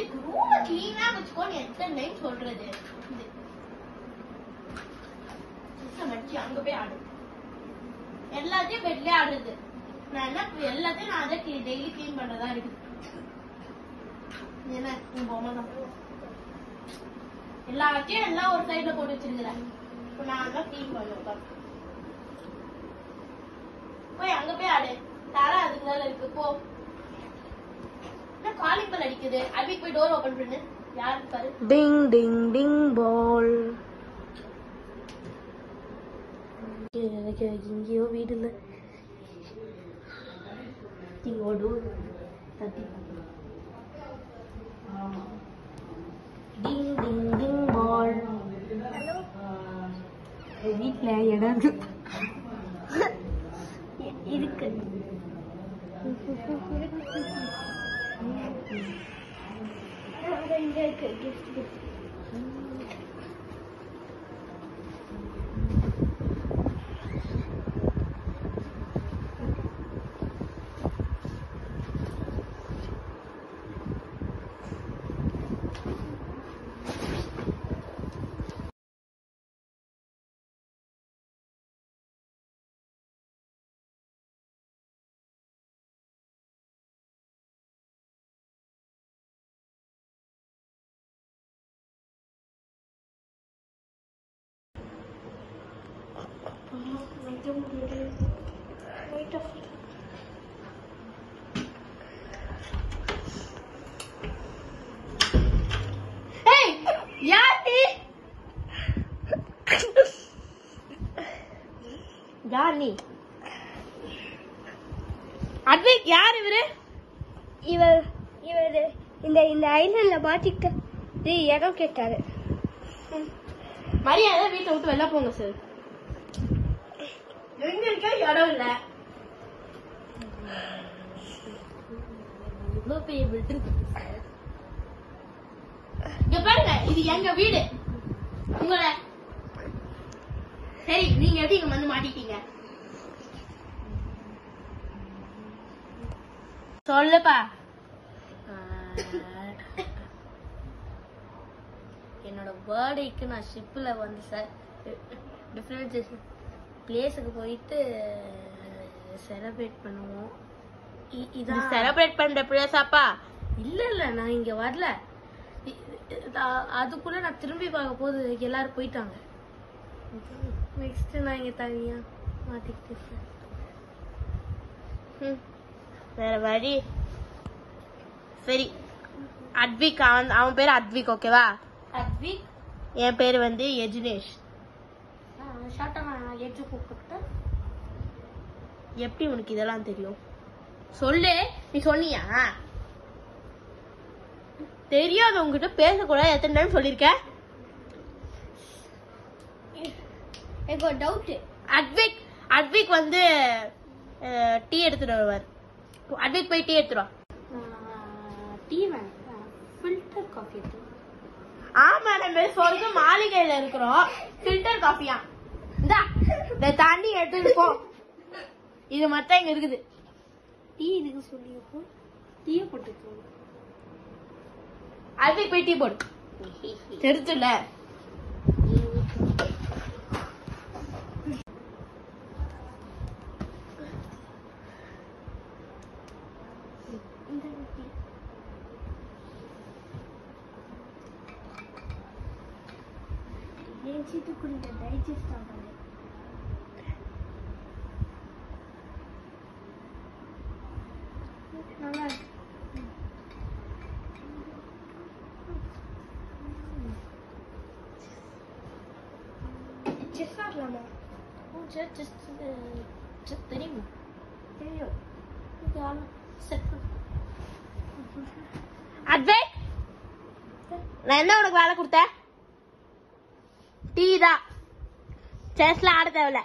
இதுக்கு ரூம கிளீனா வச்சுக்கோன்னு எத்தனை டைம் சொல்றது இது. சிஸ்டம் அடிச்சு அங்க போய் ஆடு எல்லாத்தையும் பெட்லயே ஆடுறது நான் என்ன எல்லாத்தையும் நான் அதை டெய்லி கிளீன் பண்றதா இருக்கு என்ன உன் பொம்மை தான் எல்லாத்தையும் எல்லாம் ஒரு சைடுல போட்டு வச்சிருக்கிறேன் இப்போ நான் தான் கிளீன் பண்ணுவேன் போய் அங்க போய் ஆடு தர அதுக்கு மேல இருக்கு போ என்ன காலிங் பெல் அடிக்குது அபிக்கு போய் டோர் ஓபன் பண்ணு யாரு பாரு டிங் டிங் டிங் பால் எனக்கு எங்கேயோ வீடு இல்லை இங்கோ டோர் தட்டி டிங் டிங் டிங் பால் வீட்டில் இடம் இருக்கு இருக்கு இங்க இருக்கு gift, gift. ஏய் யார் நீ யார் நீ அட்விக் யார் இவரு இவர் இவர் இந்த இந்த ஐலாண்ட்ல மாட்டிக்கிட்டு இடம் கேட்டாரு மரியாதை வீட்டை விட்டு வெளில போங்க சார் எங்க இருக்க இடம் இல்ல இவ்வளவு பெரிய பெட் இருக்கு இங்க பாருங்க இது எங்க வீடு உங்கள சரி நீங்க எப்படி இங்க வந்து மாட்டிட்டீங்க சொல்லுப்பா என்னோட பர்த்டேக்கு நான் ஷிப்பில் வந்து சார் டிஃப்ரெண்ட் பிளேஸுக்கு போயிட்டு செலிப்ரேட் பண்ணுவோம் இ- இது இதான் செலிப்ரேட் பண்ற பிளேஸாப்பா இல்ல இல்ல நான் இங்க வரல இ- இ- அ- அதுக்குள்ள நான் திரும்பி பார்க்க போது எல்லாரும் போயிட்டாங்க நெக்ஸ்ட் நான் இங்க தனியா மாட்டிக்கிட்டு சார் ம். வேற வழி சரி அத்விக் அவன் அவன் பேர் அத்விக் ஓகேவா அத்விக் என் பேர் வந்து எஜினேஷ் ஷார்ட்டா நான் ஏற்று கூப்பிட்டேன் எப்படி உனக்கு இதெல்லாம் தெரியும் சொல்லு நீ சொன்னியா தெரியாத உங்ககிட்ட பேசக்கூடாது எத்தனை டைம் சொல்லிருக்க எனக்கு ஒரு டவுட் அட்விக் அட்விக் வந்து டீ எடுத்துட்டு வருவார் அட்விக் போய் டீ எடுத்துட்டு வா டீ வேணும் ஃபில்டர் காஃபி ஆமா நம்ம சொர்க்க மாளிகையில இருக்கிறோம் ஃபில்டர் காஃபியா இந்தா இதை தாண்டி எடுத்துட்டு போ இது மட்டும் இங்க இருக்குது டீ இதுக்கு சொல்லியப்போ டீயை போட்டுக்கோ அட்விக் போய் டீ போடு தெரிச்சுல நினைச்சிட்டு குடிங்க டைஜஸ்ட் ஆகாது நல்லா இருக்கு செஸ் ஆடலாமா செஸ் செஸ் செஸ் தெரியுமா தெரியும் செட் அட்விக் நான் என்ன உனக்கு வேலை கொடுத்தேன் டீ தான் செஸ்ல ஆட தேவையில்ல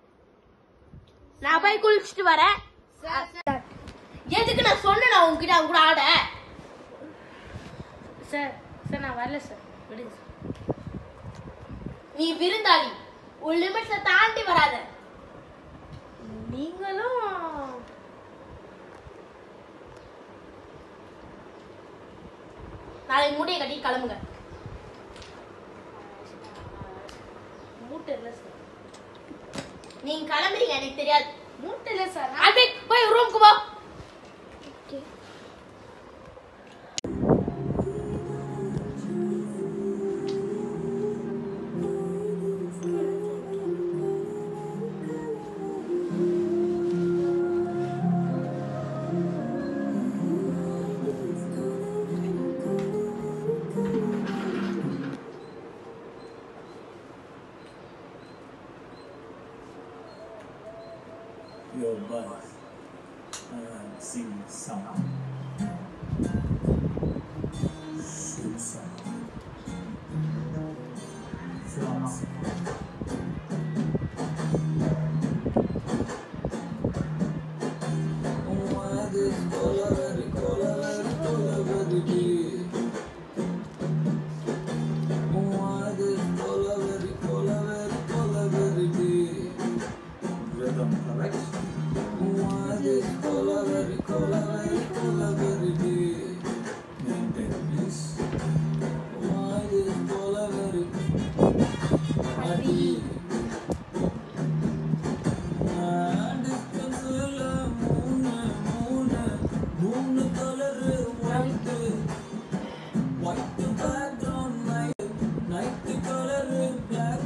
நான் போய் குளிச்சுட்டு வரேன் எதுக்கு நான் சொன்னேன் உங்ககிட்ட அவங்க கூட ஆட சார் சார் நான் வரல சார் விடுங்க சார் நீ விருந்தாளி உன் லிமிட்ஸ தாண்டி வராத நீங்களும் நாளைக்கு மூட்டையை கட்டி கிளம்புங்க மூட்டை இல்லை சார் நீங்க கிளம்புறீங்க எனக்கு தெரியாது மூட்டை இல்லை சார் அபிக் போய் ரூமுக்கு போ okay your life and sing song. Sing song. From Rhythm correct. Maintain peace. White background night, night color black.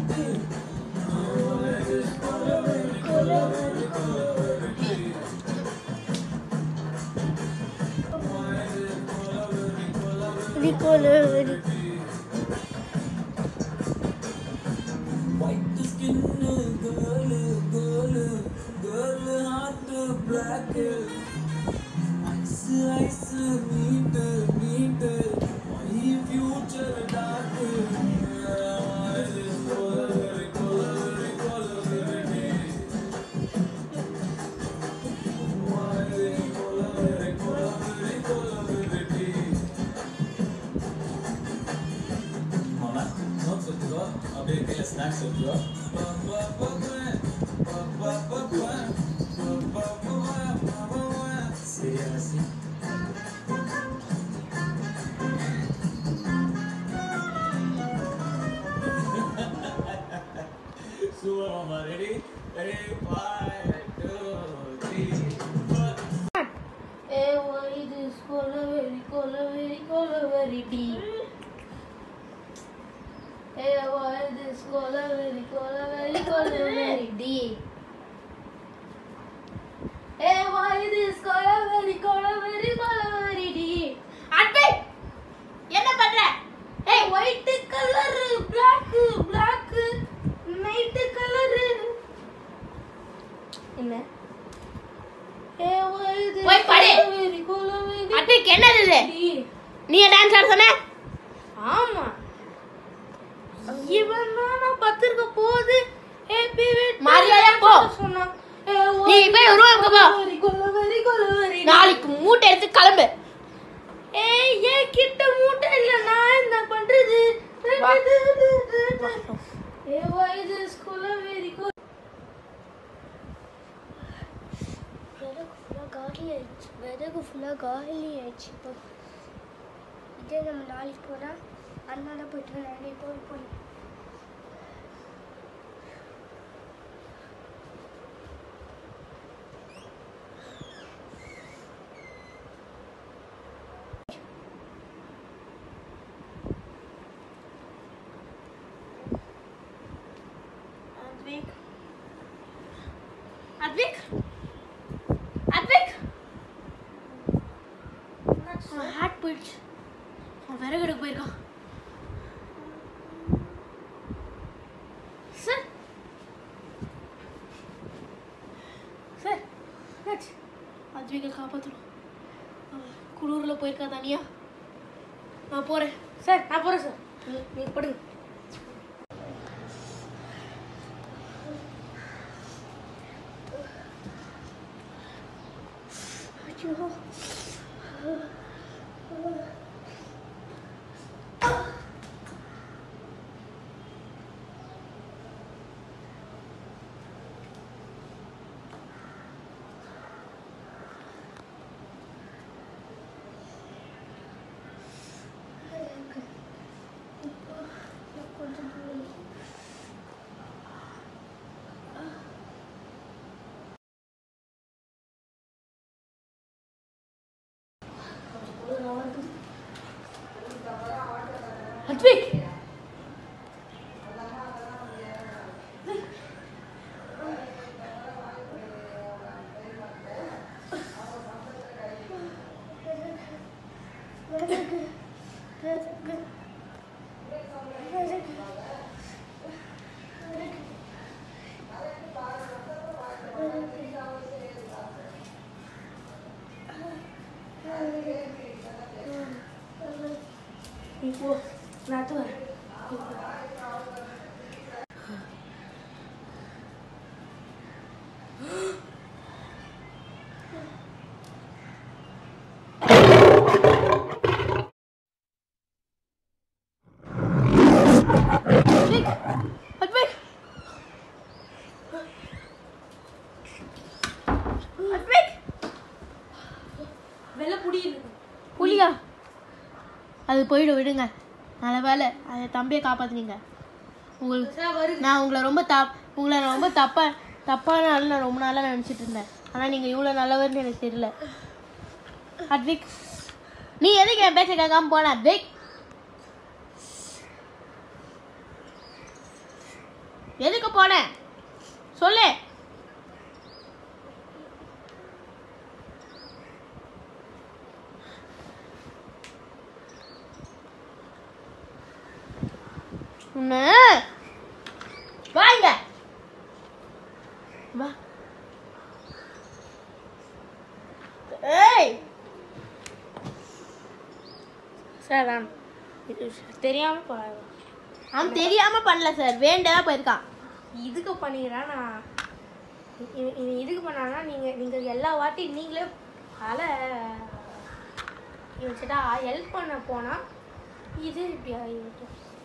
White skin, girl, girl, girl, heart black. Ice, ice, meet, meet. My future dark. மாமா notes எடுத்துக்கோ அப்படியே கையில் snacks எடுத்துக்கோ சரியா ரசி super மாமா ready ready five two three four ஏ why this கொலவெரி கொலவெரி கொலவெரி டி ஏ ஒய் திஸ் கொலவெரி கொலவெரி கொலவெரி டி ஏ ஒய் திஸ் கொலவெரி கொலவெரி கொலவெரி டி அபிக் என்ன பண்ற ஏய் white colour black black night colour என்ன ஏ ஒய் திஸ் போய் படு. கொலவெரி கொலவெரி அபிக் என்னது இது டி நீ டான்ஸ் ஆட சொன்ன ஆமா இவன் தான் நான் பத்திருக்க போகுது ஹேப்பி மரியாதையா போ. சொன்னான் நீ போய் ரூமுக்கு போ. கொலவெரி கொலவெரி நாளைக்கு மூட்டை எடுத்து கிளம்பு ஏய் ஏன் கிட்ட மூட்டை இல்ல நான் என்ன பண்றது வா. ஏ வாய் திஸ் கொலவெரி கொ விறகு ஃபுல்லாக காலி ஆயிடுச்சு விறகு ஃபுல்லாக காலி ஆயிடுச்சு இப்போ இதே நம்ம நாளைக்கு போனால் அதனால போயிட்டு விளையாடி போய் போய் அத்விக் அத்விக் அத்விக் அவன் ஹேட் போயிடுச்சு அவன் விறகு எடுக்க போயிருக்கான் சார் சார் என்னாச்சு அத்விகை காப்பாற்றணும் அவன் குளூரில் போயிருக்கா தனியா நான் போகிறேன் சார் நான் போறேன் சார் நீ படுங்க ஐயோ அத்விக் நீ போ நான் அடுத்து வரேன் அத்விக் அத்விக் வெள்ள புடியிரு புலியா அது போயிடும் விடுங்க நல்ல வேலை அதை தம்பியை காப்பாத்துனீங்க உங்களுக்கு சார் வருது நான் உங்களை ரொம்ப தப் உங்களை நான் ரொம்ப தப்பா தப்பான ஆள் நான் ரொம்ப நாளாக நினச்சிட்டு இருந்தேன் ஆனால் நீங்கள் இவ்வளோ நல்லவர்னு எனக்கு தெரியல அத்விக் நீ எதுக்கு என் பேச்சை கேட்காம போன அத்விக் எதுக்கு போன சொல்லு உன்ன வாங்க வா ஏய் சார் நான் இது தெரியாம ப- அவன் தெரியாம பண்ணல சார் வேண்டதா போயிருக்கான் இதுக்கு பண்ணிடுறேன் நான் இ- இ- இதுக்கு பண்ணானா நீங்க நீங்க எல்லா வாட்டி நீங்களே பல வச்சுட்டா ஹெல்ப் பண்ண போனா இது இப்படி ஆகிட்டு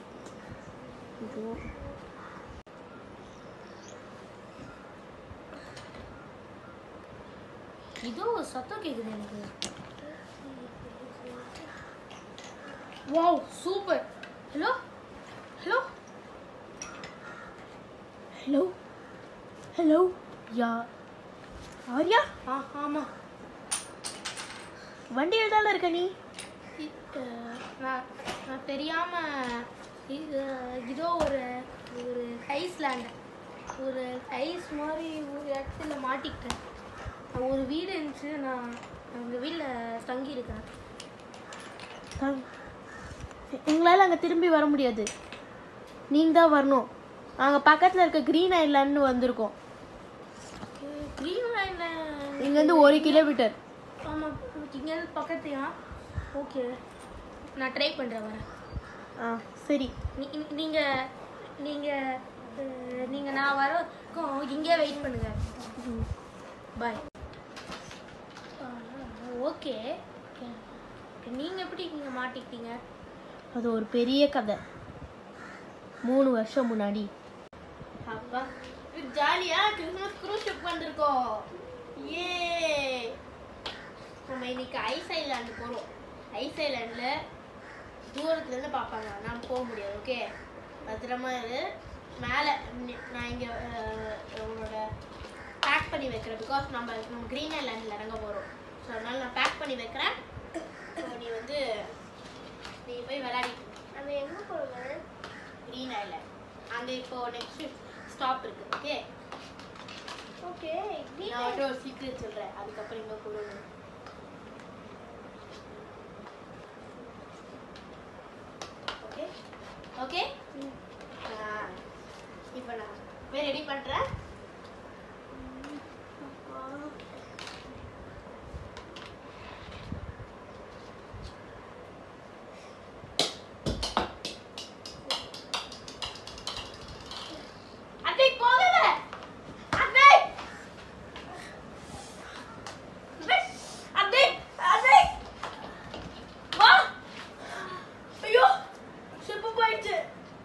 இதோ ஒரு சத்தம் கேக்குது எனக்கு wow super hello hello hello hello yeah Arya ஆ ஆமா வண்டியில் தானே இருக்க நீ இ- அஹ், நான் நான் தெரியாம இது இதோ ஒரு ஒரு ஐஸ்லேண்ட் ஒரு ஐஸ் மாதிரி ஒரு இடத்துல மாட்டிக்கிட்டேன் ஒரு வீடு இருந்துச்சு நான் அந்த வீட்டில் தங்கி இருக்கேன் எங்களால் அங்கே திரும்பி வர முடியாது நீங்கள் தான் வரணும் நாங்கள் பக்கத்தில் இருக்க க்ரீன் ஐலாண்ட்னு வந்திருக்கோம் க்ரீன் லைனில் இங்கேருந்து ஒரு கிலோமீட்டர் ஆமாம் இங்கேருந்து பக்கத்தையா ஓகே நான் ட்ரை பண்ணுறேன் வரேன் ஆ சரி நீ- நீ- நீங்க நீங்க அஹ், நீங்க நான் வர இங்கே வெயிட் பண்ணுங்க பாய் ஓகே நீங்க எப்படி இங்க மாட்டிக்கிட்டீங்க அது ஒரு பெரிய கதை மூணு வருஷம் முன்னாடி அப்பா ஜாலியா கிறிஸ்மஸ் க்ரூஸ் ஷிப் வந்திருக்கோம் ஏ நம்ம இன்னைக்கு ஐஸ் ஐலாண்டு போகிறோம் ஐஸ் ஐலாண்டில் தூரத்துலேருந்து பார்ப்பாங்க நாம் போக முடியாது ஓகே பத்திரமா இரு மேலே நான் இங்கே உங்களோட பேக் பண்ணி வைக்கிறேன் பிகாஸ் நம்ம நம்ம க்ரீன் ஐலாண்டில் இறங்க போகிறோம் ஸோ அதனால நான் பேக் பண்ணி வைக்கிறேன் ஸோ நீ வந்து நீ போய் விளையாடிட்டு நம்ம எங்கே போகிறோம் க்ரீன் ஐலாண்ட் அங்கே இப்போ நெக்ஸ்ட் ஸ்டாப் இருக்கு ஓகே ஓகே நான் வந்துட்டு ஒரு சீக்ரெட் சொல்கிறேன் அதுக்கப்புறம் இங்கே போடுவோம் ஓகே ஓகே இப்போ நான் போய் ரெடி பண்ணுறேன் அத்தை போகல அத்தை அத்தை அத்தை வா ஐயோ ஷிப்பு போயிடுச்சு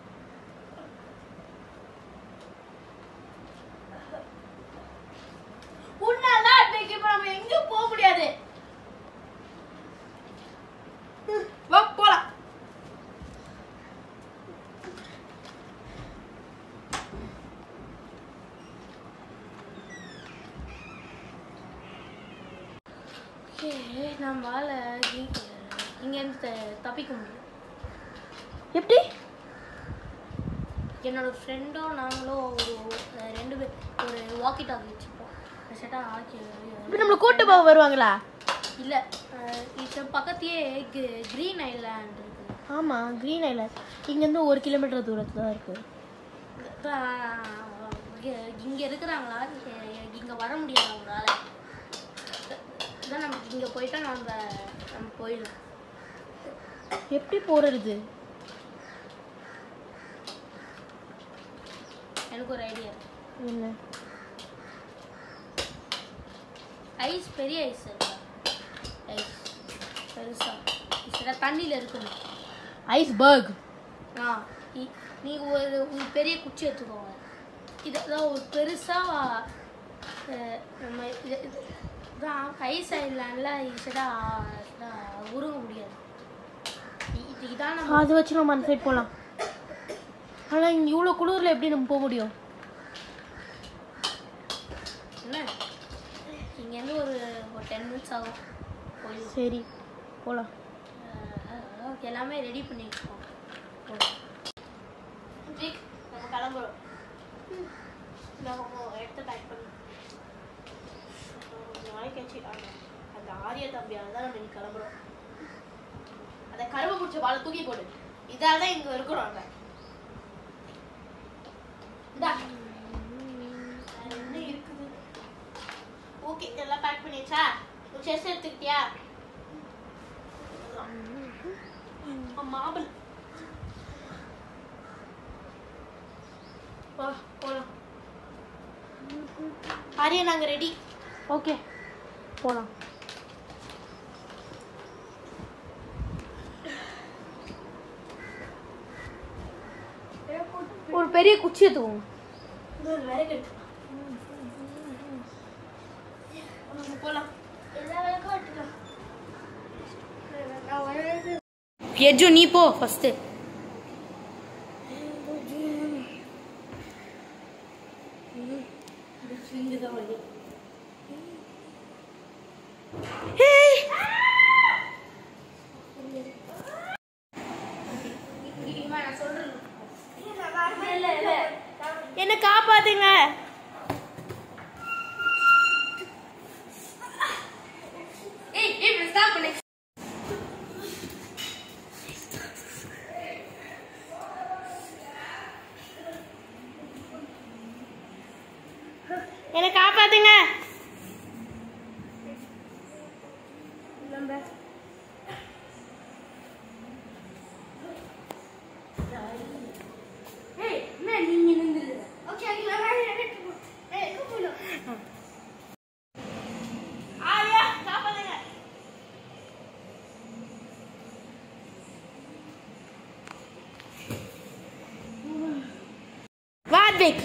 உன்னால அன்னைக்கு இப்ப நம்ம எங்கேயும் போக முடியாது வா போலாம் ஓகே நம்மளால இங்கேருந்து தப்பிக்க முடியும் எப்படி என்னோட ஃப்ரெண்டும் நாங்களும் ஒரு அஹ், ரெண்டு பேர் ஒரு வாக்கி டாக்கி வச்சுப்போம் செட்டாக ஆக்கி இப்போ நம்மளை கூட்டு போக வருவாங்களா இல்லை இது பக்கத்தையே க்ரீன் ஐலாண்ட் இருக்குது ஆமாம் க்ரீன் ஐலாண்ட் இங்கேருந்து ஒரு கிலோமீட்டர் தூரத்தில் தான் இருக்குது இங்கே இருக்கிறாங்களா இங்கே வர முடியாது அவங்களால இதான் நம்ம இங்கே போயிட்டா நம்ம நம்ம போயிடலாம் எப்படி போகிறது எனக்கு ஒரு ஐடியா என்ன ஐஸ் பெரிய ஐஸ் இருக்கா ஐஸ் பெருசா சில தண்ணியில் இருக்கணும் ஐஸ்பர்க் ஆ இ- நீங்க ஒரு ஒரு பெரிய குச்சி எடுத்துக்கோங்க இதெல்லாம் ஒரு பெருசாக நம்ம இது இது- இதான் ஐஸ் ஐலாண்டில் ஈஸியாக உருக முடியாது இ- இது இதான் நம்ம அதை வச்சு நம்ம அந்த சைடு போகலாம் ஆனால் இங்கே இவ்வளோ குளிரில் எப்படி நம்ம போக முடியும் என்ன இங்கேருந்து ஒரு ஒரு டென் மினிட்ஸ் ஆகும் போயிடும் சரி போகலாம் ஓகே எல்லாமே ரெடி பண்ணி வச்சுக்கோங்க நம்ம கிளம்புறோம் நம்ம எடுத்து பேக் பண்ணி நாளைக்கு ஆச்சு அந்த- அந்த ஆரிய தம்பியால தான் நம்ம இன்னைக்கு கிளம்புறோம் அந்த கரும்பு பிடிச்ச பாலை தூக்கி போடு இதால தான் இங்கே இருக்கிறோம் அங்கே இந்தா வேற என்ன இருக்குது ஓகே எல்லாம் பேக் பண்ணியாச்சா உன் செஸ் எடுத்துக்கிட்டியா மாபிள் வா போலாம் ஆரியா நாங்க ரெடி ஓகே போகலாம் ஒரு பெரிய குச்சி எடுத்துக்கோங்க விறகு எடுத்துக்கலாம் நம்ம போலாம் எல்லா வேலைக்கும் எடுத்துக்கலாம் நான் வரது எஜ்ஜு நீ போ ஃபர்ஸ்ட் என்ன காப்பாத்துங்க ஏய் ஏய் ஸ்டாப் பண்ணு என்ன காப்பாத்துங்க ஏய் என்ன நீங்க நின்னுடு ஓகே நான் வரேன் ஏய் கூப்பிடு ஆரியா காப்பாத்துங்க வாட்விக்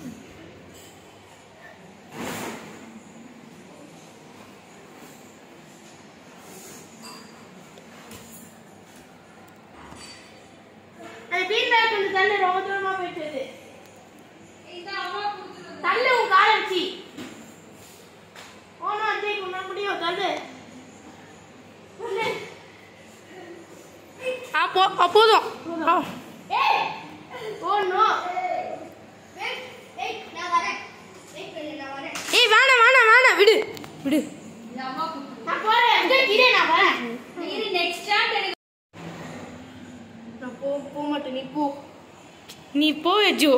அந்த பீன் பேக் கொஞ்சம் தள்ளு ரொம்ப தூரமா போயிட்டு தள்ளு உன் காலை வச்சு ஓனா அஜய் உன்ன முடியும் தள்ளு தள்ளு அப்போ அப்போதும் ஏய் ஓ நோ வெயிட் வெயிட் நான் வரேன் வெயிட் பண்ணு நான் வரேன் ஏய் வேணாம் வேணாம் வேணாம் விடு விடு நான் போறேன் அஜய் கிரே நான் வரேன் இது நெக்ஸ்ட் ஸ்டார்ட் எனக்கு நான் போ போக மாட்டேன் நீ போ நீ போ எஜ்ஜு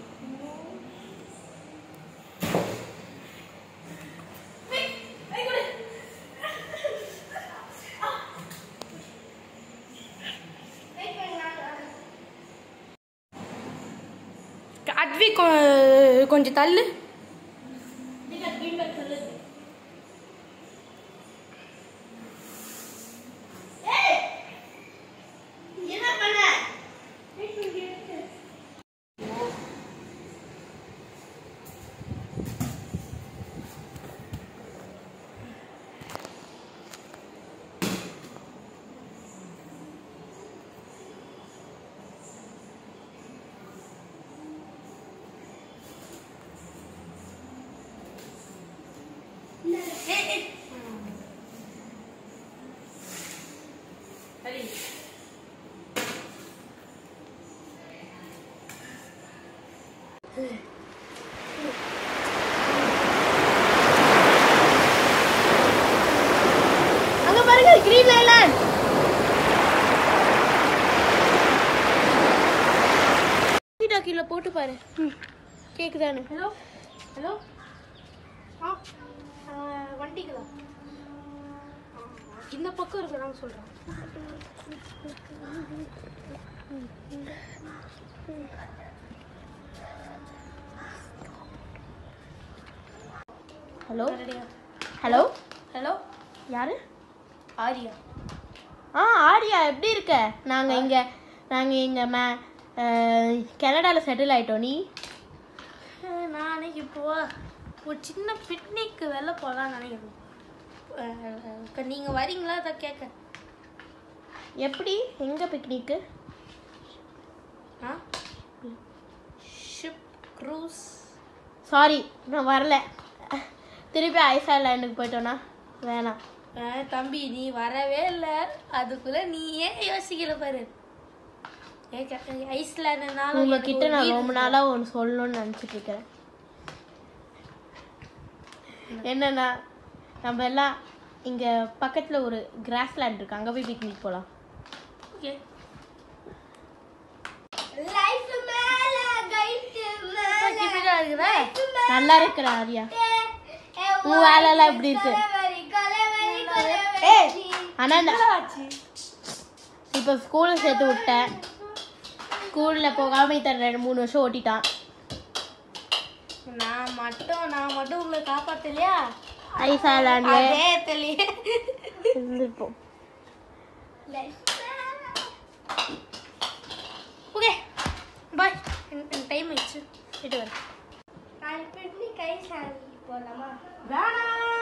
வெயிட் பண்ணு நான் வரேன் அட்வி கொ- கொஞ்சம் தள்ளு பீன் பேக் சொல்லு ஏய் என்ன பண்ண வெயிட் பண்ணி அங்க பாருங்க கிரீன் ஐலாண்ட் டாக்கில போட்டு பாரு கேக்குதானு ஹலோ ஹலோ ஆ வண்டிங்களா இந்த பக்கம் இருக்கு நான் சொல்கிறேன் ஹலோ ஹலோ ஹலோ யாரு ஆரியா ஆ ஆரியா எப்படி இருக்க நாங்க இங்க நாங்க இங்க மே கனடால செட்டில் ஆயிட்டோம் நீ அஹ் நான் அன்னைக்கு இப்போ ஒரு சின்ன பிக்னிக் வெளில போகலான்னு நினைக்கிறேன் இப்போ நீங்கள் வரீங்களா அதை கேட்க எப்படி எங்க பிக்னிக்கு ஆ ஷிப் க்ரூஸ் சாரி நான் வரல திருப்பி ஐஸ் ஐலாண்டுக்கு போயிட்டோன்னா வேணாம் தம்பி நீ வரவே இல்லை அதுக்குள்ளே நீ ஏன் யோசிக்கல பாரு ஐஸ்லாண்டுனால உங்ககிட்ட நான் ரொம்ப நாளா ஒன்று சொல்லணும்னு நினச்சிட்டு இருக்கிறேன் என்னன்னா நம்ம எல்லாம் இங்க பக்கத்துல ஒரு கிராஸ்லேண்ட் இருக்கு அங்க போய் பிக்னிக் போலாம் ஓகே லைஃப் மேல கைட்டு மேல இப்படிதான் இருக்குதா நல்லா இருக்கிற ஆரியா உன் வேலைலாம் எப்படி இருக்கு கொலவெறி கொலவெறி ஏய் கொலவெறி ஆனா இப்போ ஸ்கூலில் சேர்த்து விட்டேன் ஸ்கூலில் போகாம இத்தனை ரெண்டு மூணு வருஷம் ஓட்டிட்டான் நான் மட்டும் நான் மட்டும் உங்களை காப்பாத்தலையா ஐஸ் ஐலாண்ட்ல அதே தெரியல இருந்திருப்போம் ஓகே பாய் டைம் ஆயிடுச்சு போயிட்டு வரேன் நாளைக்கு பிக்னிக் ஐஸ் போலாமா வேணாம்